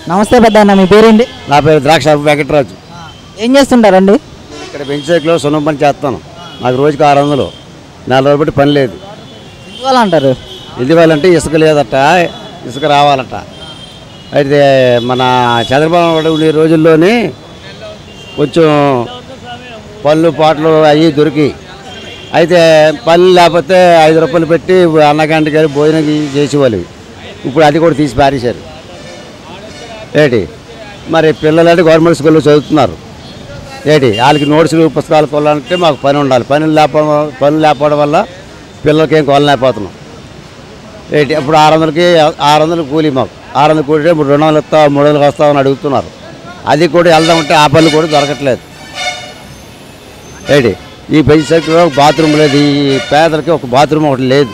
నమస్తే పెద్ద అన్న మీ పేరేంటి నా పేరు ద్రాక్ష వెంకటరాజు ఏం చేస్తుంటారండి ఇక్కడ బెంచ్ సున్నం పని చేస్తాను నాకు రోజుకి ఆరు వందలు నెల రోజులు బట్టి పని లేదు ఎందువల్ల అంటారు ఎందువల్లంటే ఇసుక లేదట ఇసుక రావాలట అయితే మన చంద్రబాబు నాయుడు ఉండే రోజుల్లోనే కొంచెం పళ్ళు పాటలు అవి దొరికి అయితే పళ్ళు లేకపోతే ఐదు రూపాయలు పెట్టి అన్నగంటకి వెళ్ళి భోజనం చేసేవాళ్ళు ఇప్పుడు అది కూడా తీసి పారేశారు ఏంటి మరి పిల్లలంటే గవర్నమెంట్ స్కూల్లో చదువుతున్నారు ఏంటి వాళ్ళకి నోట్స్లు పుస్తకాలు కొనాలంటే మాకు పని ఉండాలి పని లేకపోవడం పనులు లేకపోవడం వల్ల పిల్లలకి ఏం కొనలేకపోతున్నాం ఏంటి ఇప్పుడు ఆరు వందలకి ఆరు వందలు కూలీ మాకు ఆరు వందలు కూలి ఇప్పుడు రెండు వందలు ఇస్తావు మూడు వందలు వస్తామని అడుగుతున్నారు అది కూడా వెళ్దామంటే ఆ పనులు కూడా దొరకట్లేదు ఏంటి ఈ బెంచ్ సెక్టర్లో ఒక బాత్రూమ్ లేదు ఈ పేదలకి ఒక బాత్రూమ్ ఒకటి లేదు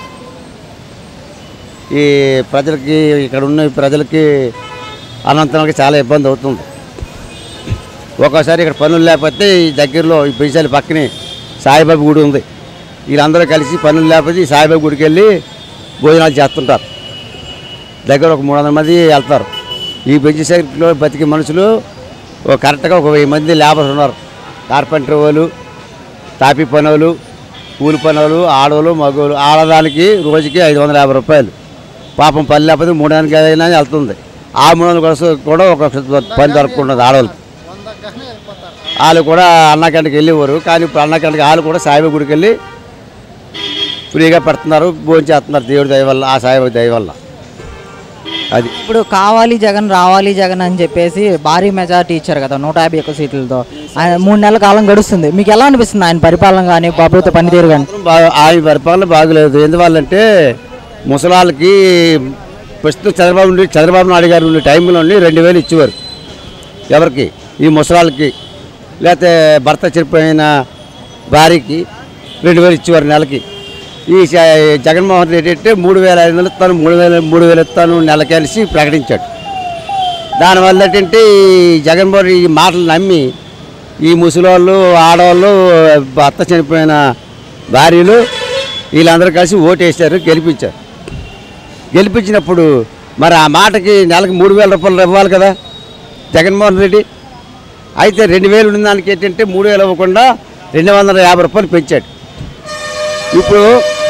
ఈ ప్రజలకి ఇక్కడ ఉన్న ప్రజలకి అనంతరానికి చాలా ఇబ్బంది అవుతుంది ఒక్కోసారి ఇక్కడ పనులు లేకపోతే ఈ దగ్గరలో ఈ బెంచాలి పక్కనే సాయిబాబా గుడి ఉంది వీళ్ళందరూ కలిసి పనులు లేకపోతే ఈ సాయిబాబా గుడికి వెళ్ళి భోజనాలు చేస్తుంటారు దగ్గర ఒక మూడు వందల మంది వెళ్తారు ఈ బెంచ్ సైట్లో బతికే మనుషులు ఓ కరెక్ట్గా ఒక వెయ్యి మంది లేబర్స్ ఉన్నారు కార్పెంటర్ వాళ్ళు తాపీ పనులు కూలి పనులు ఆడవాళ్ళు మగవాళ్ళు ఆడదానికి రోజుకి ఐదు వందల యాభై రూపాయలు పాపం పని లేకపోతే మూడు వందలకి అయినా వెళ్తుంది ఆ మూడు వందల కోసం కూడా ఒక పని దొరకకుండా ఆడవాళ్ళకి వాళ్ళు కూడా అన్నకంటకి వెళ్ళేవారు కానీ ఇప్పుడు అన్నకంటకి వాళ్ళు కూడా సాయిబాబా గుడికి వెళ్ళి ఫ్రీగా పెడుతున్నారు భోజనం చేస్తున్నారు దేవుడి దయ వల్ల ఆ సాయిబాబా దయ వల్ల అది ఇప్పుడు కావాలి జగన్ రావాలి జగన్ అని చెప్పేసి భారీ మెజార్టీ ఇచ్చారు కదా నూట యాభై ఒక్క సీట్లతో ఆయన మూడు నెలల కాలం గడుస్తుంది మీకు ఎలా అనిపిస్తుంది ఆయన పరిపాలన కానీ ప్రభుత్వ పనితీరు కానీ బాగా ఆయన పరిపాలన బాగలేదు ఎందువల్లంటే ముసలాళ్ళకి ప్రస్తుతం చంద్రబాబు నుండి చంద్రబాబు నాయుడు గారు ఉండే టైంలోని రెండు వేలు ఇచ్చేవారు ఎవరికి ఈ ముసలాళ్ళకి లేకపోతే భర్త చనిపోయిన భార్యకి రెండు వేలు ఇచ్చేవారు నెలకి ఈ జ- జగన్మోహన్ రెడ్డి అంటే మూడు వేల ఐదు వందలు ఇస్తాను మూడు వేల మూడు వేలు ఇస్తాను నెలకేసి ప్రకటించాడు దానివల్ల ఏంటంటే ఈ జగన్మోహన్ రెడ్డి ఈ మాటలు నమ్మి ఈ ముసలోళ్ళు ఆడవాళ్ళు భర్త చనిపోయిన భార్యలు వీళ్ళందరూ కలిసి ఓటేశారు గెలిపించారు గెలిపించినప్పుడు మరి ఆ మాటకి నెలకు మూడు వేల రూపాయలు ఇవ్వాలి కదా జగన్మోహన్ రెడ్డి అయితే రెండు వేలు ఉన్న దానికి ఏంటంటే మూడు వేలు ఇవ్వకుండా రెండు వందల యాభై రూపాయలు పెంచాడు ఇప్పుడు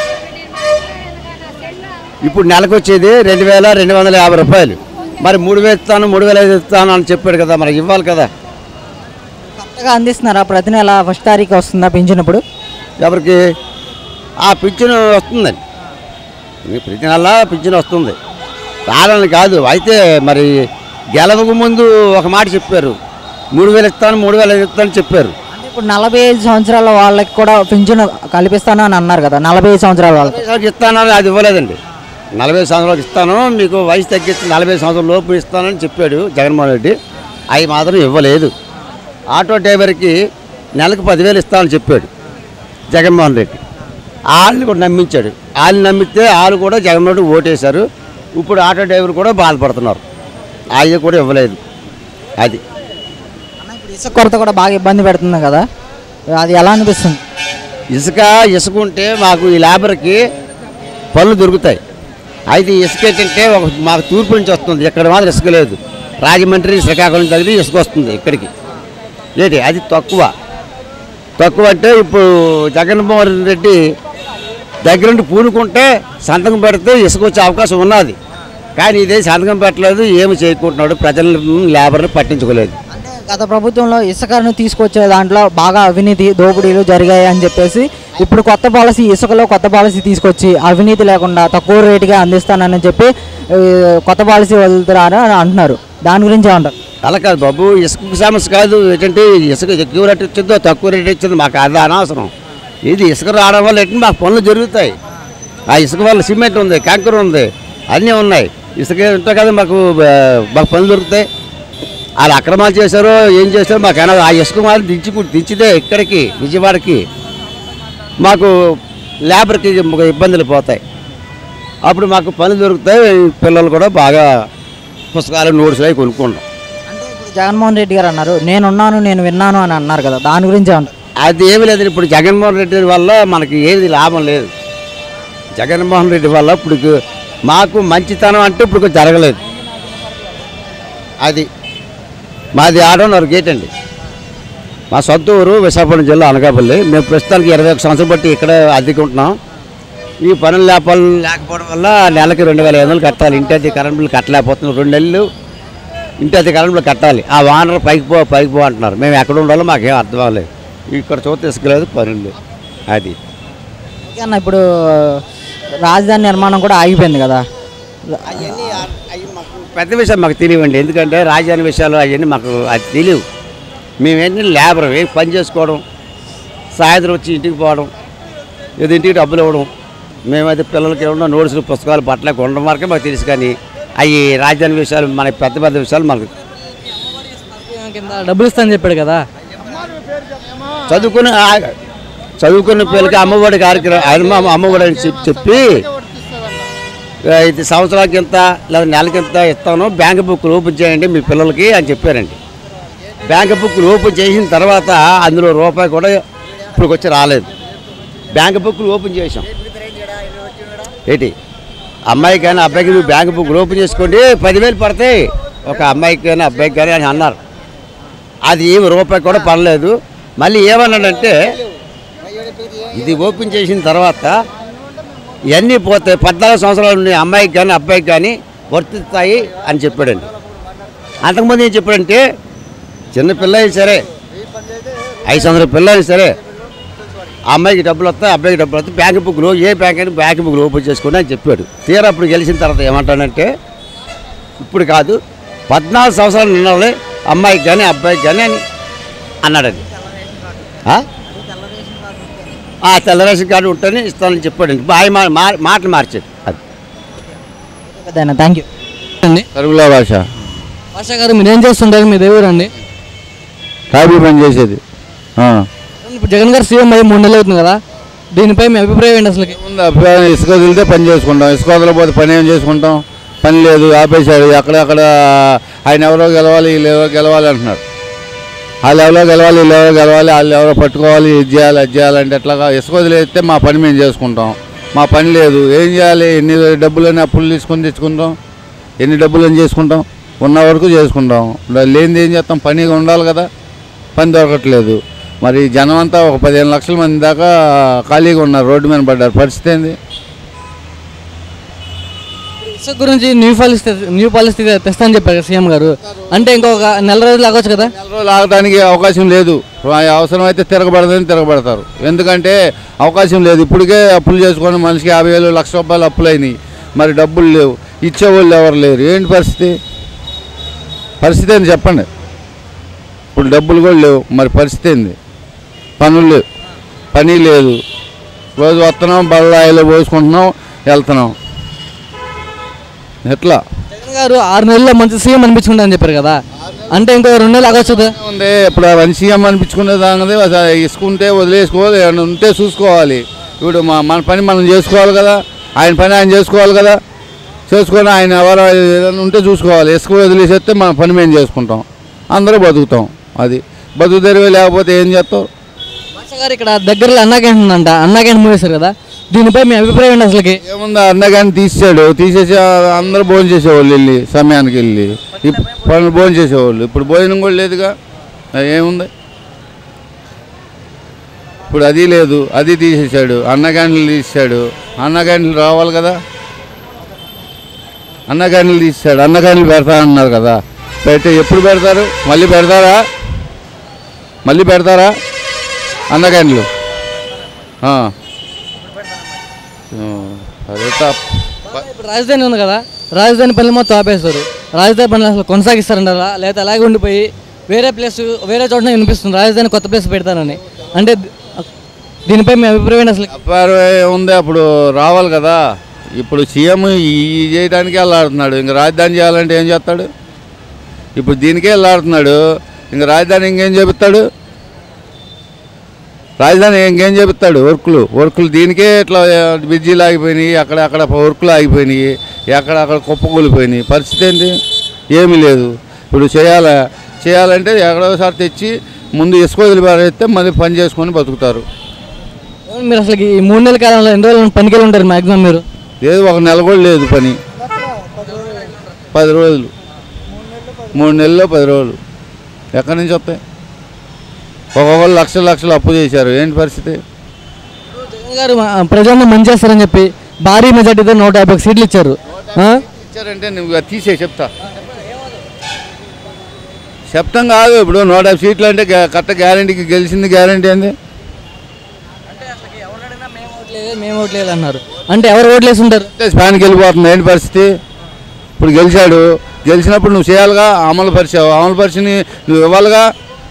ఇప్పుడు నెలకు వచ్చేది రెండు వేల రెండు వందల యాభై రూపాయలు మరి మూడు వేలు ఇస్తాను మూడు వేల ఐదు ఇస్తాను అని చెప్పాడు కదా మరి ఇవ్వాలి కదా కొత్తగా అందిస్తున్నారా ప్రతి నెల ఫస్ట్ తారీఖు వస్తుందా పెంచినప్పుడు ఎవరికి ఆ పింఛను వస్తుందండి ఈ ప్రతి నెల పింఛను వస్తుంది రాలని కాదు అయితే మరి గెలవక ముందు ఒక మాట చెప్పారు మూడు వేలు ఇస్తాను మూడు వేలు ఐదు ఇస్తాను చెప్పారు అంటే ఇప్పుడు నలభై ఐదు సంవత్సరాల వాళ్ళకి కూడా పింఛను కల్పిస్తాను అని అన్నారు కదా నలభై ఐదు సంవత్సరాల వాళ్ళకి నలభై సంవత్సరాలు ఇస్తానని అది ఇవ్వలేదండి నలభై సంవత్సరాలకు ఇస్తాను మీకు వయసు తగ్గించి నలభై సంవత్సరాల లోపు ఇస్తానని చెప్పాడు జగన్మోహన్ రెడ్డి అవి మాత్రం ఇవ్వలేదు ఆటో డ్రైవర్కి నెలకు పదివేలు ఇస్తానని చెప్పాడు జగన్మోహన్ రెడ్డి వాళ్ళని కూడా నమ్మించాడు వాళ్ళు నమ్మితే వాళ్ళు కూడా జగన్మోహన్ రెడ్డి ఓటేశారు ఇప్పుడు ఆటో డ్రైవర్ కూడా బాధపడుతున్నారు అది కూడా ఇవ్వలేదు అది అన్న, ఇప్పుడు ఇసుక కొరత కూడా బాగా ఇబ్బంది పెడుతుంది కదా అది ఎలా అనిపిస్తుంది ఇసుక ఇసుక ఉంటే మాకు ఈ లేబర్కి పనులు దొరుకుతాయి అయితే ఈ ఇసుక ఏంటంటే ఒక మాకు తూర్పు నుంచి వస్తుంది ఇక్కడ మాత్రం ఇసుక లేదు రాజమండ్రి శ్రీకాకుళం దగ్గర ఇసుక వస్తుంది ఇక్కడికి ఏంటి అది తక్కువ తక్కువ అంటే ఇప్పుడు జగన్మోహన్ రెడ్డి దగ్గరుండి పూనుకుంటే సంతకం పెడితే ఇసుక వచ్చే అవకాశం ఉన్నది కానీ ఇదే సంతకం పెట్టలేదు ఏమి చేయకుంటున్నాడు ప్రజలను లేబర్ని పట్టించుకోలేదు అంటే గత ప్రభుత్వంలో ఇసుకను తీసుకొచ్చే దాంట్లో బాగా అవినీతి దోపిడీలు జరిగాయి అని చెప్పేసి ఇప్పుడు కొత్త పాలసీ ఇసుకలో కొత్త పాలసీ తీసుకొచ్చి అవినీతి లేకుండా తక్కువ రేటుగా అందిస్తానని చెప్పి ఈ, కొత్త పాలసీ వదులుతారని అని అంటున్నారు దాని గురించి ఏమంటారు అలా కాదు బాబు ఇసుక సమస్య కాదు ఏంటంటే ఇసుక ఎక్కువ రేటు వచ్చిందో తక్కువ రేటు వచ్చిందో మాకు అది అనవసరం ఇది ఇసుక రావడం వల్ల ఏంటంటే మాకు పనులు జరుగుతాయి ఆ ఇసుక వల్ల సిమెంట్ ఉంది కంకర ఉంది అన్నీ ఉన్నాయి ఇసుక ఉంటే కదా మాకు ఆ, మాకు పనులు దొరుకుతాయి వాళ్ళు అక్రమాలు చేశారో ఏం చేశారో మాకు అనదు ఆ ఇసుక మాత్రం దించి దించితే ఇక్కడికి విజయవాడకి మాకు లేబర్కి ఇబ్బందులు పోతాయి అప్పుడు మాకు పనులు దొరుకుతాయి పిల్లలు కూడా బాగా పుస్తకాలు నోట్స్ అవి కొనుక్కుంటాం అంటే ఇప్పుడు జగన్మోహన్ రెడ్డి గారు అన్నారు నేనున్నాను నేను విన్నాను అని అన్నారు కదా దాని గురించి ఏమంటారు అది ఏమీ లేదు ఇప్పుడు జగన్మోహన్ రెడ్డి వల్ల మనకి ఏది లాభం లేదు జగన్మోహన్ రెడ్డి వల్ల ఇప్పుడు మాకు మంచితనం అంటే ఇప్పుడు జరగలేదు అది మాది ఆడోనర్ గేట్ అండి మా సొంత ఊరు విశాఖపట్నం జిల్లా అనకాపల్లి మేము ప్రస్తుతానికి ఇరవై ఒక సంవత్సరం బట్టి ఇక్కడ అద్దెకి ఉంటున్నాం ఈ పనులు లేపాలు లేకపోవడం వల్ల నెలకి రెండు వేల ఐదు వందలు కట్టాలి ఇంటి అద్దె కరెంట్ బిల్లు కట్టలేకపోతున్నాం రెండు నెలలు ఇంటి అద్దె కరెంట్ బిల్లు కట్టాలి ఆ వానర్ పైకి పో పైకి పో అంటున్నారు మేము ఎక్కడ ఉండాలో మాకేం అర్థం అవ్వలేదు ఇక్కడ చూస్తే ఇసుకలేదు పనులు అది ఓకే అన్న ఇప్పుడు రాజధాని నిర్మాణం కూడా ఆగిపోయింది కదా అవన్నీ అవి మాకు పెద్ద విషయం మాకు తెలియవండి ఎందుకంటే రాజధాని విషయాలు అవన్నీ మాకు అది తెలియవు మేమేంటి లేబర్ ఏ పని చేసుకోవడం సాయంత్రం వచ్చి ఇంటికి పోవడం ఏదో ఇంటికి డబ్బులు ఇవ్వడం మేమైతే పిల్లలకి ఏమన్నా నోట్సులు పుస్తకాలు బట్టలు కొనడం వరకే మాకు తెలుసు కానీ అవి రాజధాని విషయాలు మన పెద్ద పెద్ద విషయాలు మనకు కింద డబ్బులు ఇస్తానని చెప్పాడు కదా చదువుకుని ఆ- చదువుకున్న పిల్లలకి అమ్మఒడి కార్యక్రమం అమ్మ అమ్మఒడి అని చెప్పి చెప్పి ఆ, ఇది సంవత్సరానికి ఇంత లేదా నెలకి ఇంత ఇస్తాను బ్యాంక్ బుక్ ఓపెన్ చేయండి మీ పిల్లలకి అని చెప్పారండి బ్యాంక్ బుక్ ఓపెన్ చేసిన తర్వాత అందులో రూపాయి కూడా ఇప్పుడు వచ్చి రాలేదు బ్యాంక్ బుక్ ఓపెన్ చేసాం ఏంటి అమ్మాయికి కానీ అబ్బాయికి మీరు బ్యాంక్ బుక్ ఓపెన్ చేసుకోండి పదివేలు పడతాయి ఒక అమ్మాయికి కానీ అబ్బాయికి కానీ అని అన్నారు అది ఏమి రూపాయి కూడా పడలేదు మళ్ళీ ఏమన్నాడంటే ఇది ఓపెన్ చేసిన తర్వాత ఇవన్నీ పోతాయి పద్నాలుగు సంవత్సరాలు ఉండే అమ్మాయికి కానీ అబ్బాయికి కానీ వర్తిస్తాయి అని చెప్పాడండి అంతకుముందు ఏం చెప్పాడంటే చిన్న పిల్ల అయినా సరే ఐదు సంవత్సరాల పిల్ల అయినా సరే ఆ అమ్మాయికి డబ్బులు వస్తాయి అబ్బాయికి డబ్బులు వస్తాయి బ్యాంక్ బుక్లో ఏ బ్యాంక్ అయినా బ్యాంక్ బుక్లు ఓపెన్ చేసుకోండి అని చెప్పాడు తీరా అప్పుడు గెలిచిన తర్వాత ఏమంటాడంటే ఇప్పుడు కాదు పద్నాలుగు సంవత్సరాలు నిన్నలే అమ్మాయికి కానీ అబ్బాయికి కానీ అని అన్నాడండి ఆ? ఆ తెల్ల రేషన్ కార్డు ఉంటేనే ఇస్తానని చెప్పాడండి బాయ్ మా మా- మాటలు మార్చాడు అది పెద్ద థ్యాంక్ యూ అండి కరుగుల భాష భాష గారు మీరు ఏం చేస్తుంటారు మీ దేవుడు అండి టాబీ పని చేసేది ఆ. ఇప్పుడు జగన్ గారు సీఎం అయ్యి మూడు నెలలు అవుతుంది కదా దీనిపై మీ అభిప్రాయం ఏంటి అసలుకి ముందు అభిప్రాయం ఇసుక వదిలితే పని చేసుకుంటాం ఇసుక వదలకపోతే పని ఏం చేసుకుంటాం పని లేదు ఆపేశాడు అక్కడక్కడ ఆయన ఎవరో గెలవాలి వీళ్ళు ఎవరో గెలవాలి అంటున్నారు వాళ్ళు ఎవరో గెలవాలి వీళ్ళు ఎవరో గెలవాలి వాళ్ళు ఎవరో పట్టుకోవాలి ఇది చేయాలి అది చేయాలంటే ఎట్లాగా ఇసుక వదిలేస్తే మా పని మేము చేసుకుంటాం మా పని లేదు ఏం చేయాలి ఎన్ని డబ్బులని అప్పులు తీసుకొని తెచ్చుకుంటాం ఎన్ని డబ్బులని చేసుకుంటాం ఉన్న వరకు చేసుకుంటాం లేనిది ఏం చేస్తాం పని ఉండాలి కదా పని దొరకట్లేదు మరి జనం అంతా ఒక పదిహేను లక్షల మంది దాకా ఖాళీగా ఉన్నారు రోడ్డు మీద పడ్డారు పరిస్థితి ఏంది ఇసుక గురించి న్యూ పాలసీ న్యూ పాలసీ తెస్తానని చెప్పారు కదా సీఎం గారు అంటే ఇంకొక నెల రోజులు ఆగొచ్చు కదా నెల రోజులు ఆగడానికి అవకాశం లేదు అవసరం అయితే తిరగబడదని తిరగబడతారు ఎందుకంటే అవకాశం లేదు ఇప్పటికే అప్పులు చేసుకొని మనిషికి యాభై వేలు లక్ష రూపాయలు అప్పులు అయినాయి మరి డబ్బులు లేవు ఇచ్చేవాళ్ళు ఎవరు లేరు ఏంటి పరిస్థితి పరిస్థితి ఏంది చెప్పండి ఇప్పుడు డబ్బులు కూడా లేవు మరి పరిస్థితి ఏంది పనులు లేవు పని లేదు రోజు వస్తున్నాం బళ్ళాయిలో పోసుకుంటున్నాం వెళ్తున్నాం ఎట్లా జగన్ గారు ఆరు నెలల్లో మంచి సీఎం అనిపించుకుంటా అని చెప్పారు కదా అంటే ఇంకో రెండు నెలలు ఆగొచ్చు కదా ఉంది ఇప్పుడు అవన్నీ సీఎం అనిపించుకునే దాని ఇసుకుంటే వదిలేసుకోవాలి ఏమైనా ఉంటే చూసుకోవాలి ఇప్పుడు మా మన పని మనం చేసుకోవాలి కదా ఆయన పని ఆయన చేసుకోవాలి కదా చేసుకొని ఆయన ఎవరు ఏదైనా ఉంటే చూసుకోవాలి ఇసుక వదిలేసేస్తే మన పని మేము చేసుకుంటాం అందరూ బతుకుతాం అది బతుకు తెరివే లేకపోతే ఏం చేస్తాం భాష గారు ఇక్కడ దగ్గరలో అన్నా క్యాంటీన్ ఉందంట అన్నా క్యాంటీన్ మూసేశారు కదా దీనిపై మీ అభిప్రాయం ఏంటి అసలుకి ఏముంది అన్నగాని తీసాడు తీసేసి అందరూ భోజనం చేసేవాళ్ళు వెళ్ళి సమయానికి వెళ్ళి ఇప్పుడు పనులు భోజనం చేసేవాళ్ళు ఇప్పుడు భోజనం కూడా లేదుగా అది ఏముంది ఇప్పుడు అది లేదు అది తీసేశాడు అన్నగాండ్లు తీసాడు అన్నగాండ్లు రావాలి కదా అన్నగాండ్లు తీసాడు అన్నగాండ్లు పెడతా అన్నారు కదా పెడితే ఎప్పుడు పెడతారు మళ్ళీ పెడతారా మళ్ళీ పెడతారా అన్నగాండ్లు ఆ. ఆ, అదే తప్ప ఇప్పుడు రాజధాని ఉంది కదా రాజధాని పనులు మొత్తం ఆపేస్తారు రాజధాని పనులు అసలు కొనసాగిస్తారంటారా లేదా అలాగే ఉండిపోయి వేరే ప్లేస్ వేరే చోట వినిపిస్తుంది రాజధాని కొత్త ప్లేస్ పెడతానని అంటే ది- దీనిపై మీ అభిప్రాయం ఏంటి అసలు వ్యాపారం ఉంది అప్పుడు రావాలి కదా ఇప్పుడు సీఎం ఈ చేయడానికే వెళ్ళాడుతున్నాడు ఇంకా రాజధాని చేయాలంటే ఏం చేస్తాడు ఇప్పుడు దీనికే వెళ్ళాడుతున్నాడు ఇంకా రాజధాని ఇంకేం చెబుతాడు రాజధాని ఇంకేం చెబుతాడు వర్కులు వర్కులు దీనికే ఇట్లా బిజీలు ఆగిపోయినాయి అక్కడ అక్కడ వర్కులు ఆగిపోయినాయి ఎక్కడ అక్కడ కుప్పకూలిపోయినాయి పరిస్థితి ఏంటి ఏమీ లేదు ఇప్పుడు చేయాలా చేయాలంటే ఎక్కడోసారి తెచ్చి ముందు ఇసుక వదిలిపారేస్తే మళ్ళీ పని చేసుకొని బతుకుతారు ఏమండి మీరు అసలు ఈ మూడు నెలల కాలంలో ఎన్ని రోజులు పనికి వెళ్ళి ఉంటారు మాక్సిమం మీరు లేదు ఒక నెల కూడా లేదు పని పది రోజులు మూడు నెలల్లో పది రోజులు ఎక్కడి నుంచి వస్తాయి ఒక్కొక్కరు లక్షలు లక్షలు అప్పు చేశారు ఏంటి పరిస్థితి జగన్ గారు మా- ప్రజలను మంచి చేస్తారని చెప్పి భారీ మెజార్టీతో నూట యాభై ఒక సీట్లు ఇచ్చారు ఆ? ఇచ్చారంటే నువ్వు అది తీసే చెప్తా చెప్తాం కాదు ఇప్పుడు నూట యాభై సీట్లు అంటే గ్యా- కరెక్ట్ గ్యారంటీకి గెలిచింది గ్యారంటీ ఏంది ఓట్లేదు, మేము ఓట్లేదు అన్నారు అంటే ఎవరు ఓట్లేసి ఉంటారు అంటే స్పాన్కి వెళ్ళిపోతుంది ఏంటి పరిస్థితి ఇప్పుడు గెలిచాడు గెలిచినప్పుడు నువ్వు చేయాలిగా అమలు పరిచావు అమలు పరిచిని నువ్వు ఇవ్వాలిగా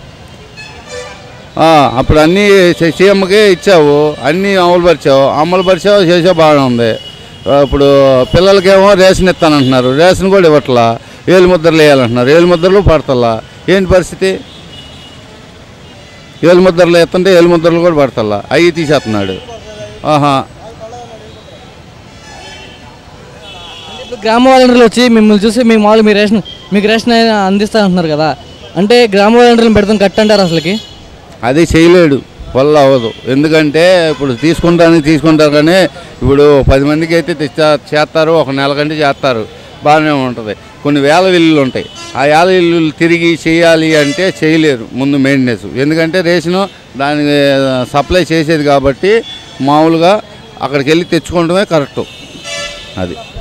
ఆ, అప్పుడు అన్నీ సీ- సీఎంకి ఇచ్చావు అన్నీ అమలు పరిచావు అమలు పరిచావు చేసే బాగానే ఉంది ఆ, ఇప్పుడు పిల్లలకేమో రేషన్ ఇస్తానంటున్నారు రేషన్ కూడా ఇవ్వట్లా ఏలు ముద్రలు వేయాలంటున్నారు ఏలు ముద్రలు పడతల్లా ఏంటి పరిస్థితి ఏలు ముద్రలు ఎత్తుంటే ఏలు ముద్రలు కూడా పడతల్లా అవి తీసేస్తున్నాడు ఆహా ఇప్పుడు గ్రామ వాలంటీర్లు వచ్చి మిమ్మల్ని చూసి మీ మామూలు మీ రేషన్ మీకు రేషన్ అయినా అందిస్తా అంటున్నారు కదా అంటే గ్రామ వాలంటీర్లు పెడతాం కట్ అంటారు అసలుకి అది చేయలేడు వల్ల అవ్వదు ఎందుకంటే ఇప్పుడు తీసుకుంటానికి తీసుకుంటారు కానీ ఇప్పుడు పది మందికి అయితే తెచ్చా- చేస్తారు ఒక నెల కంటే చేస్తారు బాగానే ఉంటుంది కొన్ని వేల ఇల్లులు ఉంటాయి ఆ వేల ఇల్లులు తిరిగి చేయాలి అంటే చేయలేరు ముందు మెయింటెనెన్స్ ఎందుకంటే రేషను దానికి సప్లై చేసేది కాబట్టి మామూలుగా అక్కడికి వెళ్ళి తెచ్చుకోవడమే కరెక్టు అది